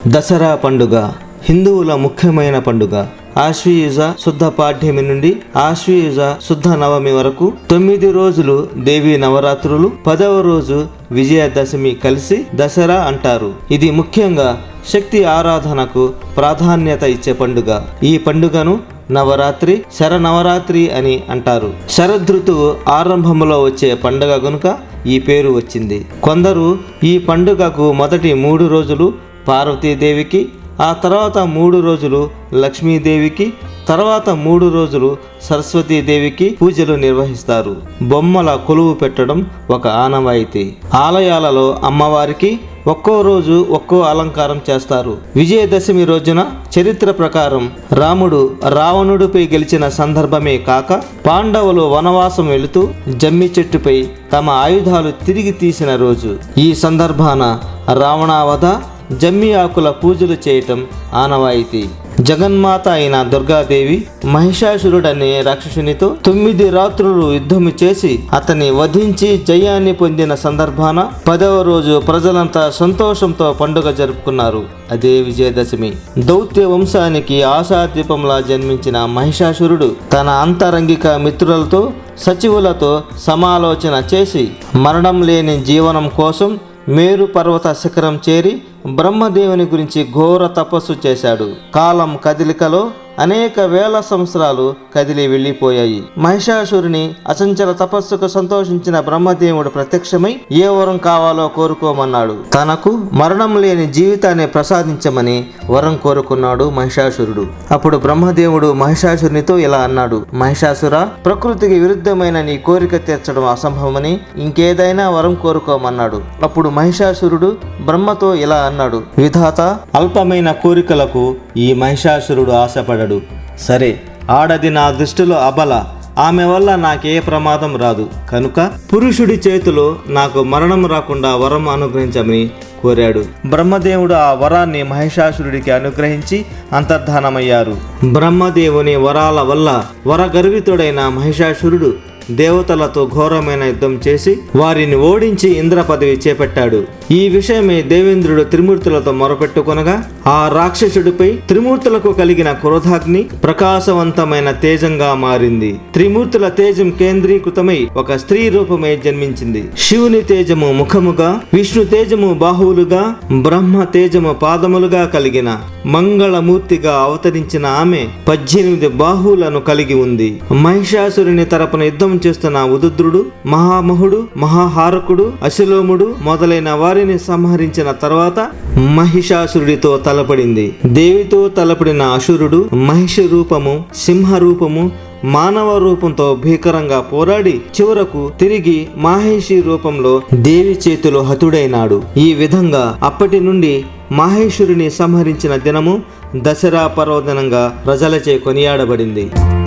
దసరా పండుగ హిందువుల ముఖ్యమైన పండుగ ఆశ్వయుజ శుద్ధ పాఠ్యమి నుండి ఆశ్వయుజ శుద్ధ నవమి వరకు తొమ్మిది రోజులు దేవీ నవరాత్రులు పదవ రోజు విజయదశమి కలిసి దసరా అంటారు ఇది ముఖ్యంగా శక్తి ఆరాధనకు ప్రాధాన్యత ఇచ్చే పండుగ ఈ పండుగను నవరాత్రి శరనవరాత్రి అని అంటారు శరదృతువు ఆరంభంలో వచ్చే పండుగ గనుక ఈ పేరు వచ్చింది కొందరు ఈ పండుగకు మొదటి మూడు రోజులు పార్వతీదేవికి ఆ తర్వాత మూడు రోజులు లక్ష్మీదేవికి తర్వాత మూడు రోజులు సరస్వతీదేవికి పూజలు నిర్వహిస్తారు బొమ్మల కొలువు పెట్టడం ఒక ఆనవాయితీ ఆలయాలలో అమ్మవారికి ఒక్కో రోజు ఒక్కో అలంకారం చేస్తారు విజయదశమి రోజున చరిత్ర ప్రకారం రాముడు రావణుడిపై గెలిచిన సందర్భమే కాక పాండవులు వనవాసం వెళుతూ జమ్మి చెట్టుపై తమ ఆయుధాలు తిరిగి తీసిన రోజు ఈ సందర్భాన రావణావధ జమ్మి ఆకుల పూజలు చేయటం ఆనవాయితీ జగన్మాత అయిన దుర్గాదేవి మహిషాసురుడనే రాక్షసునితో తొమ్మిది రాత్రులు యుద్ధము చేసి అతన్ని వధించి జయాన్ని పొందిన సందర్భాన పదవ రోజు ప్రజలంతా సంతోషంతో పండుగ జరుపుకున్నారు అదే విజయదశమి దౌత్య వంశానికి ఆశాదీపంలా జన్మించిన మహిషాసురుడు తన అంతరంగిక మిత్రులతో సచివులతో సమాలోచన చేసి మరణం లేని జీవనం కోసం మేరు పర్వత శిఖరం చేరి బ్రహ్మదేవుని గురించి ఘోర తపస్సు చేశాడు కాలం కదిలికలో అనేక వేల సంవత్సరాలు కదిలి వెళ్ళిపోయాయి మహిషాసురుని అచంచల తపస్సుకు సంతోషించిన బ్రహ్మదేవుడు ప్రత్యక్షమై ఏ వరం కావాలో కోరుకోమన్నాడు తనకు మరణం లేని జీవితాన్ని ప్రసాదించమని వరం కోరుకున్నాడు మహిషాసురుడు అప్పుడు బ్రహ్మదేవుడు మహిషాసురునితో ఇలా అన్నాడు మహిషాసుర ప్రకృతికి విరుద్ధమైన నీ కోరిక తీర్చడం అసంభవమని ఇంకేదైనా వరం కోరుకోమన్నాడు అప్పుడు మహిషాసురుడు బ్రహ్మతో ఇలా అన్నాడు విధాత అల్పమైన కోరికలకు ఈ మహిషాసురుడు ఆశపడడు సరే ఆడది నా దృష్టిలో అబల ఆమె వల్ల నాకే ప్రమాదం రాదు కనుక పురుషుడి చేతిలో నాకు మరణం రాకుండా వరం అనుగ్రహించమని కోరాడు బ్రహ్మదేవుడు ఆ వరాన్ని మహిషాసురుడికి అనుగ్రహించి అంతర్ధానమయ్యారు బ్రహ్మదేవుని వరాల వల్ల వరగర్వితుడైన మహిషాసురుడు దేవతలతో ఘోరమైన యుద్ధం చేసి వారిని ఓడించి ఇంద్ర పదవి చేపట్టాడు ఈ విషయమే దేవేంద్రుడు త్రిమూర్తులతో మొరపెట్టుకొనగా ఆ రాక్షసుడిపై త్రిమూర్తులకు కలిగిన క్రోధాగ్ని ప్రకాశవంతమైన తేజంగా మారింది త్రిమూర్తుల తేజం కేంద్రీకృతమై ఒక స్త్రీ రూపమై జన్మించింది శివుని తేజము ముఖముగా విష్ణు తేజము బాహువులుగా బ్రహ్మ తేజము పాదములుగా కలిగిన మంగళమూర్తిగా అవతరించిన ఆమె పద్దెనిమిది బాహువులను కలిగి ఉంది మహిషాసురుని తరపున యుద్ధం చేస్తున్న ఉదుద్రుడు మహామహుడు మహాహారకుడు అశిలోముడు మొదలైన వారిని సంహరించిన తర్వాత మహిషాసురుడితో తలపడింది దేవితో తలపడిన అసురుడు మహిష రూపము సింహ రూపము మానవ రూపంతో భీకరంగా పోరాడి చివరకు తిరిగి మాహేషి రూపంలో దేవి చేతిలో హతుడైనాడు ఈ విధంగా అప్పటి నుండి మాహేశ్వరుని సంహరించిన దినము దసరా పర్వదినంగా ప్రజలచే కొనియాడబడింది